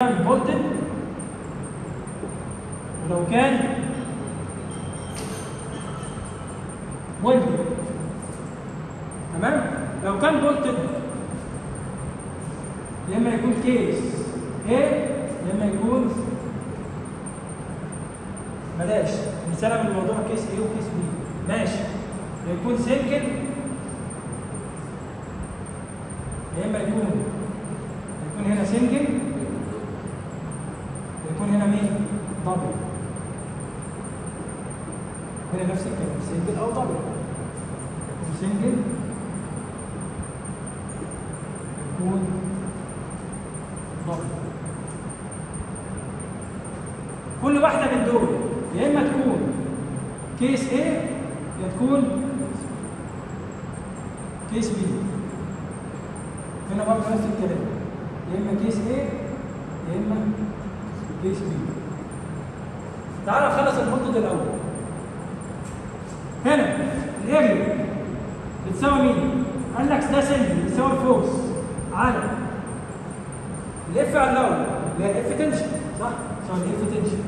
كان فولتد ولو كان ويندد تمام لو كان فولتد يا اما يكون كيس A يا اما يكون بلاش مثال من الموضوع كيس A وكيس B ماشي يا يكون سنجل يا اما يكون يكون هنا سنجل يكون هنا مين؟ دبل هنا نفس الكلام سنجل او دبل سنجل يكون دبل كل واحدة من دول يا إما تكون كيس A يا تكون كيس B هنا برضه نفس الكلام يا إما كيس A يا إما كيس B تعال نخلص الخطوط الأول هنا الاريا بتساوي مين؟ قال لك ده سنجل بتساوي الفورس على الاف على الاول اللي هي الاف تنشن صح؟ سواء الاف تنشن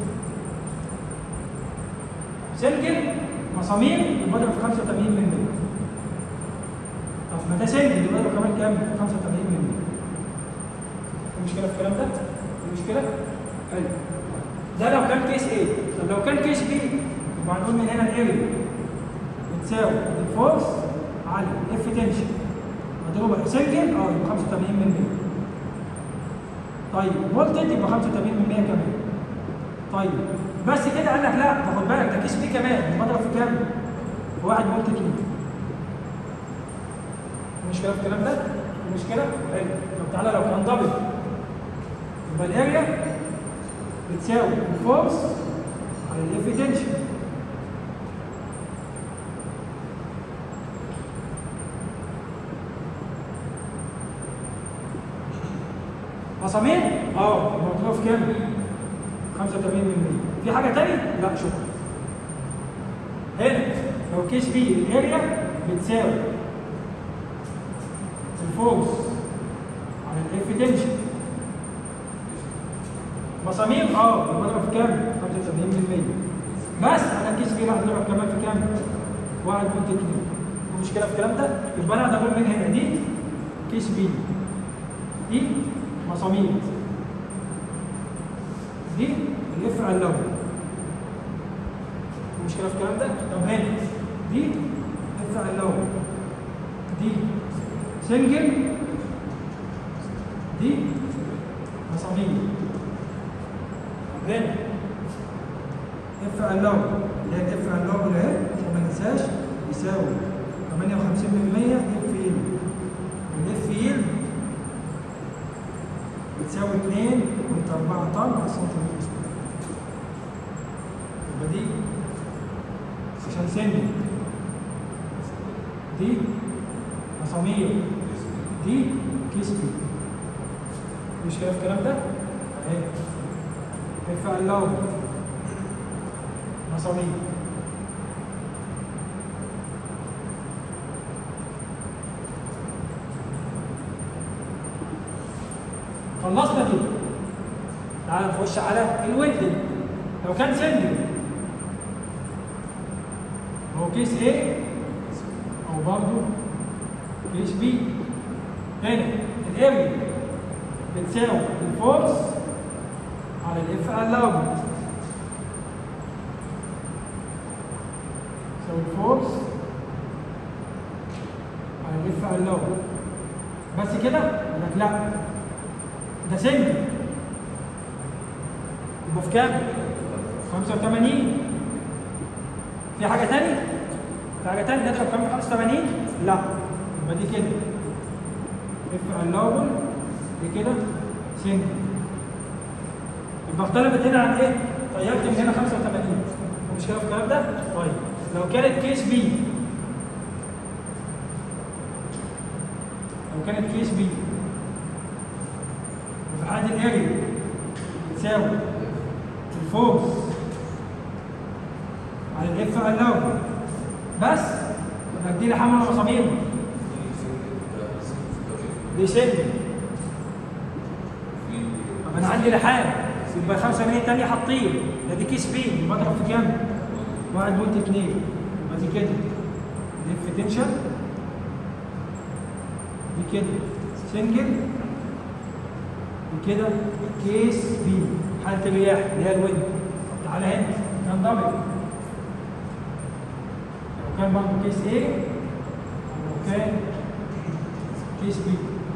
سنجل مصامير يبقى في 85 من 100 طب ما ده سنجل يبقى له كمان كام؟ 85 من 100 في مشكله في الكلام ده؟ في مشكله؟ حلو ده لو كان كيس A طب لو كان كيس B يبقى هنقول من هنا الاريا بتساوي الفورس على الاف تنشن مضروبه سنجل اه يبقى 85 من 100 طيب فولتج يبقى 85 من 100 كمان طيب بس كده قال لك لا ده خد بالك ده كيس بي كمان بضرب في كام؟ في 1 فولت كيلو في مشكله في الكلام ده؟ في مشكله؟ حلو طب تعالى لو كان دبل يبقى الاريا بتساوي الفورس على الاف تنشن مسامير؟ اه مضروبه في كام؟ 85 من 100 في حاجه تاني؟ لا شكرا هنا لو كيس بي الاريا بتساوي الفورس على الاف تنشن مسامير اه بضرب في كام؟ 85 من 100 بس انا كيس بي راح اضرب كمان في كام؟ 1 بوينت 2 المشكله في الكلام ده؟ يبقى انا اقدر اقول من هنا دي كيس بي دي مسامير دي اللف على اللون المشكله في الكلام ده طب هنا دي لف على اللون دي سنجل دي مسامير طب هنا لف على اللون اللي هي لف على اللون اهي وما ننساش يساوي 58% اف يل الاف يل بتساوي 2.4 طن على سنتيمتر يبقى دي عشان سن دي مسامير دي كيس بي مش كده الكلام ده؟ اهي ارفع اللون مسامير خلصنا دي تعال نخش على الويلدنج لو كان سنجل هو كيس A او برضه كيس B هنا الاريا بتساوي الفورس على الاف allowed تساوي الفورس على الاف allowed بس كده؟ يقول لك لا ده سنجل يبقى في كام؟ 85 في حاجة تاني؟ في حاجة تاني نضرب كام 85 لا يبقى دي كده اف allowable دي كده سنجل يبقى اختلفت هنا عن ايه؟ طيرت من هنا 85 مش كده في الكلام ده؟ طيب لو كانت كيس بي لو كانت كيس بي وفي حالة الاريا بتساوي الفورس على الاف allowable بس هدي لي حمل مسامير دي سنجل طب انا عندي لحام يبقى 85 تانية حاطين ده دي كيس بي بضرب في كام؟ 1.2 يبقى دي كده دي في تنشن دي كده سنجل دي كده كيس بي حالة الرياح اللي هي الويند تعالى هنا كان دبل لو كان برضه كيس A لو كان كيس B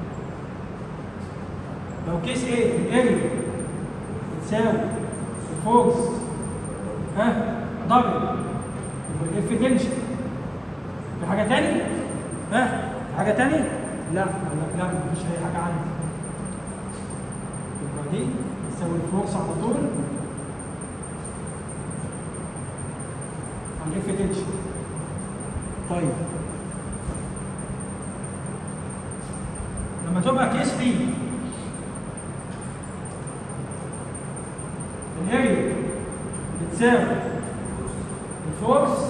لو كيس A الاريا بتساوي الفورس ها دبل يبقى الاف تنشن في حاجة تاني؟ ها؟ في حاجة تاني؟ لا قال لك لا مفيش أي حاجة عندي يبقى دي تساوي الفورس على طول على الاف تنشن طيب لما تبقى كيس بي الاريا بتساوي الفورس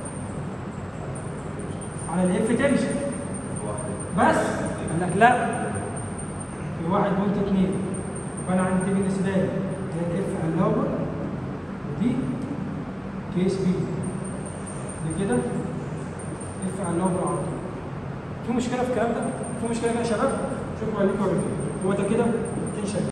على الاف تنشن بس قال لك لا في 1.2 فانا عندي بالنسبه لي هي الاف اللور ودي كيس بي دي كده اف اللور على طول في مشكله في الكلام ده؟ في مشكله بقى يا شباب؟ شكرا لكم هو ده كده تنشن